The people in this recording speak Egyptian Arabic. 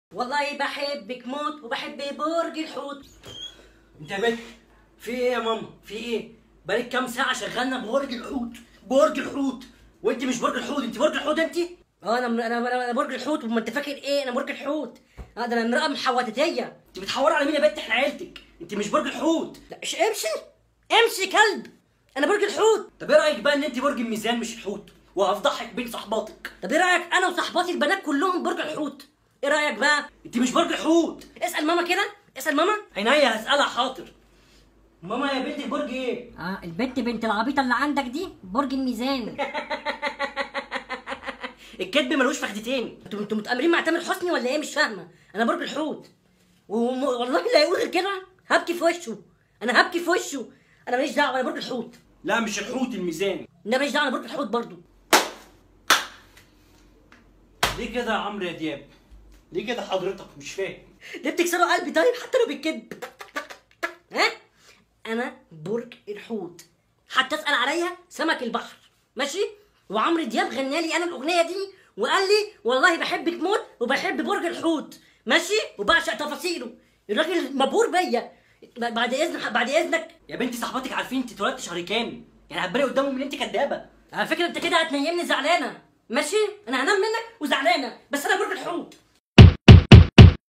والله بحبك موت وبحب برج الحوت انت يا بنت في ايه يا ماما في ايه بقالك كام ساعه شغالنا ببرج الحوت برج الحوت وانت مش برج الحوت انت برج الحوت انت اه انا انا انا أنا برج الحوت وما انت فاكر ايه انا برج الحوت اه ده انا امراه محوتتيه انت بتحوري على مين يا بنت احنا عيلتك انت مش برج الحوت لا إيش- امشي امشي كلب انا برج الحوت طب ايه رايك بقى ان انت برج الميزان مش الحوت وهفضحك بين صحباتك طب ايه رايك انا وصحباتي البنات كلهم برج الحوت ايه رايك بقى انت مش برج الحوت اسال ماما كده اسال ماما عينيا هسالها حاضر ماما يا بنتي برج ايه اه البت بنت العبيطه اللي عندك دي برج الميزان الكذب ملوش فخدتين انتوا انتوا متامرين مع تامر حسني ولا ايه مش فاهمه انا برج الحوت وم- والله اللي هيقول غير كده هبكي في وشه انا هبكي في وشه انا ماليش دعوه انا برج الحوت لا مش الحوت الميزان انا ماليش دعوه انا برج الحوت برضو ليه كده يا عمرو يا دياب ليه كده حضرتك مش فاهم ليه بتكسروا قلبي طيب حتى لو بالكذب ها انا برج الحوت حتى اسال عليا سمك البحر ماشي وعمرو دياب غنى لي انا الاغنيه دي وقال لي والله بحبك موت وبحب برج الحوت ماشي وبعشق تفاصيله الراجل مبهور بيا ب- بعد اذن بعد اذنك يا بنتي صاحباتك عارفين انت اتولدت شهر كام يعني هتباني قدامهم ان انت كدابه على فكره انت كده هتنيمني زعلانه ماشي انا هنام منك وزعلانه بس انا برج الحوت